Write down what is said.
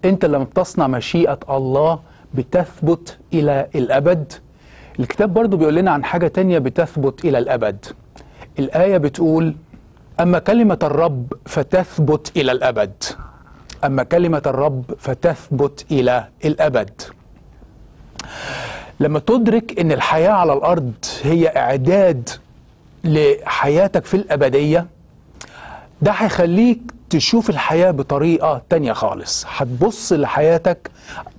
انت لما بتصنع مشيئة الله بتثبت الى الابد الكتاب برضو بيقول لنا عن حاجة تانية بتثبت الى الابد الآية بتقول أما كلمة الرب فتثبت إلى الأبد أما كلمة الرب فتثبت إلى الأبد لما تدرك أن الحياة على الأرض هي إعداد لحياتك في الأبدية ده هيخليك تشوف الحياة بطريقة تانية خالص هتبص لحياتك